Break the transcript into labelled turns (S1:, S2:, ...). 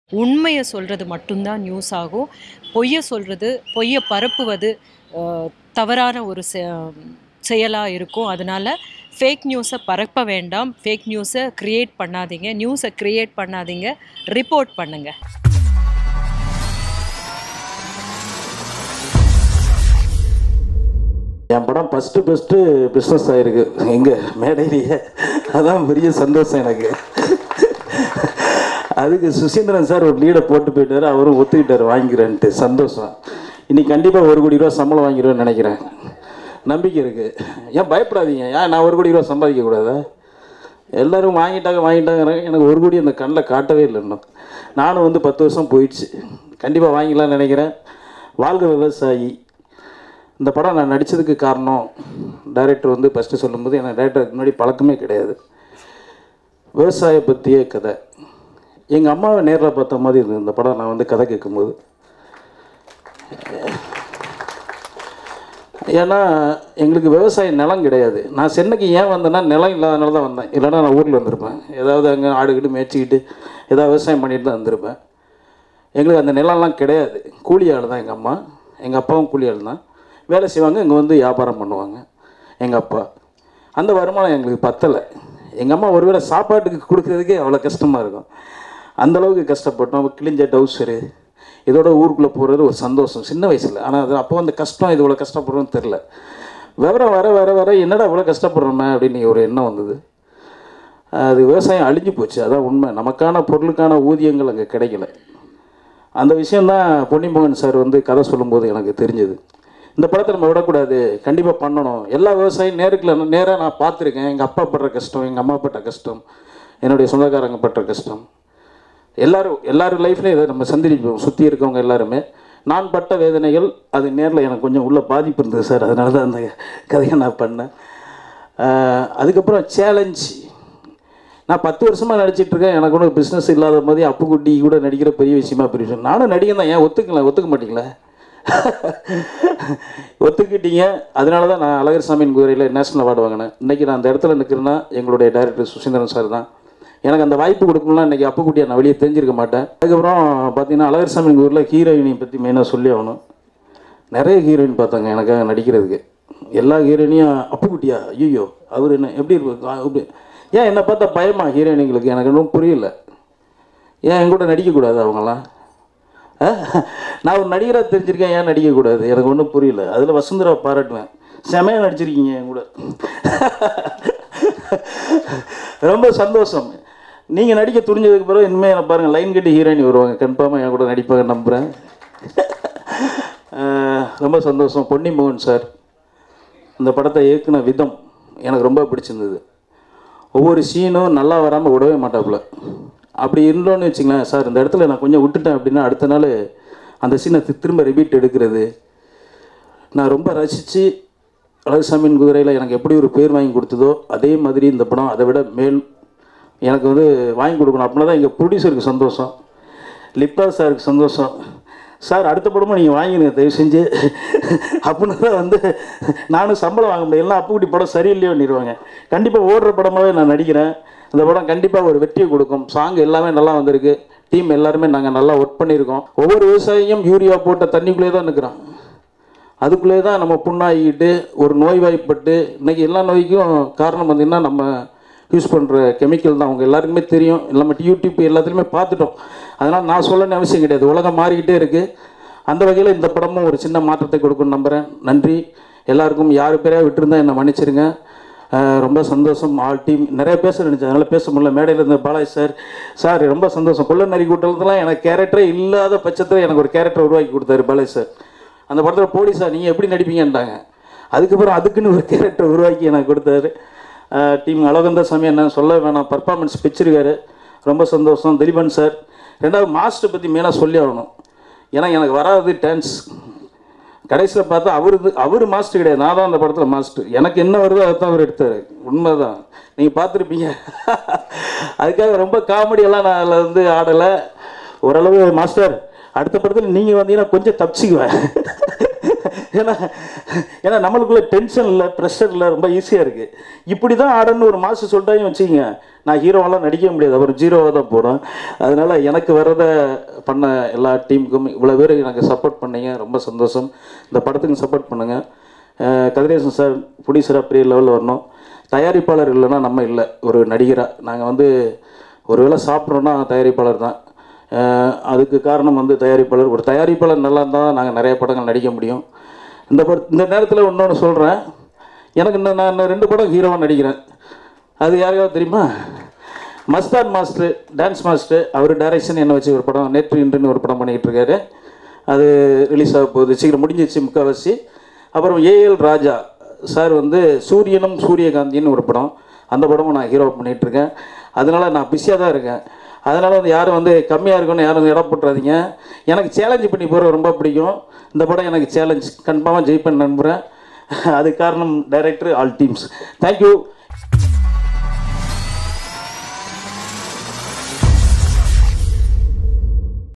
S1: உண்மையை சொல்கிறது மட்டும்தான் நியூஸ் ஆகும் பொய்யை சொல்கிறது பொய்யை பரப்புவது அஹ், தவறான ஒரு செ செயலாக இருக்கும் அதனால் ஃபேக் நியூஸை பரப்ப வேண்டாம் ஃபேக் நியூஸை க்ரியேட் பண்ணாதீங்க நியூஸை க்ரியேட் பண்ணாதீங்க ரிப்போர்ட் பண்ணுங்கள்
S2: என் படம் ஃபஸ்ட்டு ஃபஸ்ட்டு பிஸ்னஸ் ஆகிருக்கு எங்கே மேடையிலேயே அதான் பெரிய சந்தோஷம் எனக்கு அதுக்கு சுசீந்திரன் சார் ஒரு லீடை போட்டு போயிட்டாரு அவரும் ஒத்துக்கிட்டார் வாங்கிக்கிறேன்ட்டு சந்தோஷம் இன்னைக்கு கண்டிப்பாக ஒரு கோடி ரூபா சம்பளம் வாங்கிடுவேன்னு நினைக்கிறேன் நம்பிக்கை இருக்குது ஏன் பயப்படாதீங்க ஏன் நான் ஒரு கோடி ரூபா சம்பாதிக்க கூடாதா எல்லாரும் வாங்கிட்டாங்க வாங்கிட்டாங்க எனக்கு ஒரு கோடி அந்த கண்ணில் காட்டவே இல்லை இன்னும் நானும் வந்து பத்து வருஷம் போயிடுச்சு கண்டிப்பாக வாங்கிக்கலாம்னு நினைக்கிறேன் வாழ்க விவசாயி இந்த படம் நான் நடித்ததுக்கு காரணம் டைரக்டர் வந்து ஃபஸ்ட்டு சொல்லும்போது எனக்கு டைரக்டருக்கு முன்னாடி பழக்கமே கிடையாது விவசாய பற்றிய கதை எங்கள் அம்மாவை நேரில் பார்த்த மாதிரி இருந்தது இந்த படம் நான் வந்து கதை கேட்கும்போது ஏன்னா எங்களுக்கு விவசாய நிலம் கிடையாது நான் சென்னைக்கு ஏன் வந்தேன்னா நிலம் இல்லாதனால தான் வந்தேன் இல்லைன்னா நான் ஊரில் வந்திருப்பேன் ஏதாவது அங்கே ஆடுகிட்டு மேய்ச்சிக்கிட்டு ஏதாவது விவசாயம் பண்ணிட்டு தான் வந்திருப்பேன் எங்களுக்கு அந்த நிலம்லாம் கிடையாது கூலி ஆள் தான் எங்கள் அம்மா எங்கள் அப்பாவும் கூலி ஆள் தான் வேலை செய்வாங்க இங்கே வந்து வியாபாரம் பண்ணுவாங்க எங்கள் அப்பா அந்த வருமானம் எங்களுக்கு பத்தலை எங்கள் அம்மா ஒருவேளை சாப்பாட்டுக்கு கொடுக்குறதுக்கே அவ்வளோ கஷ்டமாக இருக்கும் அந்த அளவுக்கு கஷ்டப்பட்டோம் கிழிஞ்ச டவுசரு இதோட ஊருக்குள்ளே போகிறது ஒரு சந்தோஷம் சின்ன வயசில் ஆனால் அது அப்போ அந்த கஷ்டம் இது இவ்வளோ கஷ்டப்படுறோன்னு தெரில விவரம் வர வர வர என்னடா இவ்வளோ கஷ்டப்படுறோமே அப்படின்னு ஒரு எண்ணம் வந்தது அது விவசாயம் அழிஞ்சு போச்சு அதான் உண்மை நமக்கான பொருளுக்கான ஊதியங்கள் அங்கே கிடைக்கல அந்த விஷயந்தான் பொன்னிமோகன் சார் வந்து கதை சொல்லும்போது எனக்கு தெரிஞ்சது இந்த படத்தை நம்ம விடக்கூடாது கண்டிப்பாக பண்ணணும் எல்லா விவசாயியும் நேருக்குள்ள நேராக நான் பார்த்துருக்கேன் எங்கள் அப்பா படுற கஷ்டம் எங்கள் அம்மா பட்ட கஷ்டம் என்னுடைய சொந்தக்காரங்க பட்ட கஷ்டம் எல்லாரும் எல்லாரும் லைஃப்லையும் இதை நம்ம சந்திப்போம் சுற்றி இருக்கவங்க எல்லாருமே நான் பட்ட வேதனைகள் அது நேரில் எனக்கு கொஞ்சம் உள்ள பாதிப்பு இருந்தது சார் அதனால தான் அந்த கதையை நான் பண்ணேன் ஆஹ் அதுக்கப்புறம் சேலஞ்ச் நான் பத்து வருஷமாக நடிச்சிட்டு இருக்கேன் எனக்கு ஒன்றும் பிஸ்னஸ் இல்லாத மாதிரி அப்புக்குட்டி கூட நடிக்கிற பெரிய விஷயமா பெரிய விஷயம் நானும் நடிகன் தான் ஏன் ஒத்துக்கல ஒத்துக்க மாட்டீங்களா ஒத்துக்கிட்டீங்க அதனால தான் நான் அழகர் சாமியின் குதிரையில் நேஷனல் அவார்டு வாங்கினேன் இன்றைக்கி நான் அந்த இடத்துல நிற்கிறேன்னா எங்களுடைய டைரக்டர் சுசீந்திரன் சார் தான் எனக்கு அந்த வாய்ப்பு கொடுக்கணும்னா இன்றைக்கி அப்புக்குட்டியை நான் வெளியே தெரிஞ்சிருக்க மாட்டேன் அதுக்கப்புறம் பார்த்தீங்கன்னா அழகர் சாமியின் குதிரையில் ஹீரோயினை பற்றி மெயினாக சொல்லி ஆகணும் நிறைய ஹீரோயின் பார்த்தாங்க எனக்காக நடிக்கிறதுக்கு எல்லா ஹீரோயினையும் அப்புக்குட்டியா ஐயோ அவர் என்ன எப்படி இருக்கு அப்படி ஏன் என்னை பார்த்தா பயமா ஹீரோயினிங்களுக்கு எனக்கு இன்னும் புரியல ஏன் என் கூட நடிக்கக்கூடாது அவங்களாம் ஆ? நான் ஒரு நடிகராக தெரிஞ்சிருக்கேன் ஏன் நடிக்கக்கூடாது எனக்கு ஒன்றும் புரியல அதில் வசுந்தராவை பாராட்டுவேன் செமையாக நடிச்சிருக்கீங்க என் கூட ரொம்ப சந்தோஷம் நீங்கள் நடிக்க துணிஞ்சதுக்கு பிறகு இனிமேல் என்ன பாருங்கள் லைன் கட்டி ஹீரோயின் வருவாங்க கன்ஃபார்மாக என் கூட நடிப்பாங்க நம்புகிறேன் ரொம்ப சந்தோஷம் பொன்னி மோகன் சார் இந்த படத்தை இயக்குன விதம் எனக்கு ரொம்ப பிடிச்சிருந்தது ஒவ்வொரு சீனும் நல்லா வராமல் விடவே மாட்டாப்புல அப்படி இருந்தோன்னு வச்சுங்களேன் சார் இந்த இடத்துல நான் கொஞ்சம் விட்டுட்டேன் அப்படின்னா அடுத்த நாள் அந்த சீனை தி- திரும்ப ரிப்பீட் எடுக்கிறது நான் ரொம்ப ரசித்து அழகுசாமியின் குதிரையில் எனக்கு எப்படி ஒரு பேர் வாங்கி கொடுத்ததோ அதே மாதிரி இந்த படம் அதை விட மேல் எனக்கு வந்து வாங்கி கொடுக்கணும் அப்படின்னா தான் எங்கள் ப்ரொடியூசருக்கு சந்தோஷம் லிப்பா சாருக்கு சந்தோஷம் சார் அடுத்த படமும் நீங்கள் வாங்கிடுங்க தயவு செஞ்சு அப்படின்னு தான் வந்து நானும் சம்பளம் வாங்க முடியல எல்லாம் அப்புக்குட்டி படம் சரியில்லையோ பண்ணிடுவாங்க கண்டிப்பாக ஓடுற படமாகவே நான் நடிக்கிறேன் இந்த படம் கண்டிப்பாக ஒரு வெற்றியை கொடுக்கும் சாங் எல்லாமே நல்லா வந்திருக்கு டீம் எல்லாருமே நாங்கள் நல்லா ஒர்க் பண்ணியிருக்கோம் ஒவ்வொரு விவசாயியும் யூரியா போட்ட தண்ணிக்குள்ளே தான் நிற்கிறான் அதுக்குள்ளே தான் நம்ம புண்ணாகிக்கிட்டு ஒரு நோய்வாய்ப்பட்டு இன்னைக்கு எல்லா நோய்க்கும் காரணம் பார்த்திங்கன்னா நம்ம யூஸ் பண்ணுற கெமிக்கல் தான் அவங்க எல்லாருக்குமே தெரியும் எல்லாமே யூடியூப் எல்லாத்துலேயுமே பார்த்துட்டோம் அதனால் நான் சொல்லணும்னு அவசியம் கிடையாது உலகம் மாறிக்கிட்டே இருக்குது அந்த வகையில் இந்த படமும் ஒரு சின்ன மாற்றத்தை கொடுக்கும்னு நம்புகிறேன் நன்றி எல்லாருக்கும் யார் பேரையா விட்டுருந்தா என்னை மன்னிச்சிருங்க அஹ் ரொம்ப சந்தோஷம் ஆல் டீம் நிறைய பேச நினச்சேன் அதனால் பேச முடியல மேடையில் இருந்த பாலாஜி சார் சார் ரொம்ப சந்தோஷம் கொள்ள நரி கூட்டத்துலாம் எனக்கு கேரக்டரே இல்லாத பட்சத்தில் எனக்கு ஒரு கேரக்டர் உருவாக்கி கொடுத்தாரு பாலாஜி சார் அந்த படத்தில் போலீஸா நீங்கள் எப்படி நடிப்பீங்கன்றாங்க அதுக்கப்புறம் அதுக்குன்னு ஒரு கேரக்டர் உருவாக்கி எனக்கு கொடுத்தாரு டீம் அழகந்த சாமி என்ன சொல்ல வேணாம் பர்ஃபார்மன்ஸ் பிச்சிருக்காரு ரொம்ப சந்தோஷம் திலீபன் சார் ரெண்டாவது மாஸ்டர் பற்றி மேலே சொல்லி ஆகணும் ஏன்னா எனக்கு வராது டான்ஸ் கடைசியில் பார்த்தா அவரு அவர் மாஸ்டர் கிடையாது நான் தான் அந்த படத்தில் மாஸ்டர் எனக்கு என்ன வருதோ அதை தான் அவர் எடுத்தார் உண்மைதான் நீங்கள் பார்த்துருப்பீங்க அதுக்காக ரொம்ப காமெடியெல்லாம் நான் அதில் வந்து ஆடலை ஓரளவு மாஸ்டர் அடுத்த படத்தில் நீங்கள் வந்தீங்கன்னா கொஞ்சம் தப்பிச்சுக்குவேன் ஏன்னா ஏன்னா நம்மளுக்குள்ள டென்ஷன் இல்லை ப்ரெஷர் இல்லை ரொம்ப ஈஸியாக இருக்குது இப்படி தான் ஆடணும்னு ஒரு மாதம் சொல்லிட்டாங்க வச்சுக்கங்க நான் ஹீரோவெல்லாம் நடிக்க முடியாது அப்புறம் ஜீரோவாக தான் போடும் அதனால் எனக்கு வர்றதை பண்ண எல்லா டீமுக்கும் இவ்வளோ பேர் எனக்கு சப்போர்ட் பண்ணீங்க ரொம்ப சந்தோஷம் இந்த படத்துக்கு சப்போர்ட் பண்ணுங்கள் கதிரேசன் சார் ப்ரொடியூசராக பெரிய லெவலில் வரணும் தயாரிப்பாளர் இல்லைன்னா நம்ம இல்லை ஒரு நடிகராக நாங்கள் வந்து ஒருவேளை சாப்பிட்றோன்னா தயாரிப்பாளர் தான் அஹ் அதுக்கு காரணம் வந்து தயாரிப்பாளர் ஒரு தயாரிப்பாளர் நல்லா இருந்தால் தான் நாங்கள் நிறைய படங்கள் நடிக்க முடியும் இந்த பட இந்த நேரத்தில் இன்னொன்று சொல்கிறேன் எனக்கு இன்னும் நான் இன்னும் ரெண்டு படம் ஹீரோவாக நடிக்கிறேன் அது யாருக்காவது தெரியுமா மஸ்தான் மாஸ்டர் டான்ஸ் மாஸ்டர் அவர் டைரக்ஷன் என்ன வச்சு ஒரு படம் நேற்று இன்றுன்னு ஒரு படம் பண்ணிக்கிட்டு இருக்காரு அது ரிலீஸ் ஆக போகுது சீக்கிரம் முடிஞ்சிச்சு முக்கால்வாசி அப்புறம் ஏஎல் ராஜா சார் வந்து சூரியனும் சூரியகாந்தின்னு ஒரு படம் அந்த படமும் நான் ஹீரோ பண்ணிகிட்ருக்கேன் அதனால் நான் பிஸியாக தான் இருக்கேன் அதனால் வந்து யாரும் வந்து கம்மியாக இருக்குன்னு யாரும் வந்து இடம் போட்டுறாதீங்க எனக்கு சேலஞ்சு பண்ணி போகிற ரொம்ப பிடிக்கும் இந்த படம் எனக்கு சேலஞ்ச் கன்ஃபார்மாக ஜெயிப்பேன் நம்புகிறேன் அதுக்கு காரணம் டைரக்டர் ஆல் டீம்ஸ் தேங்க்யூ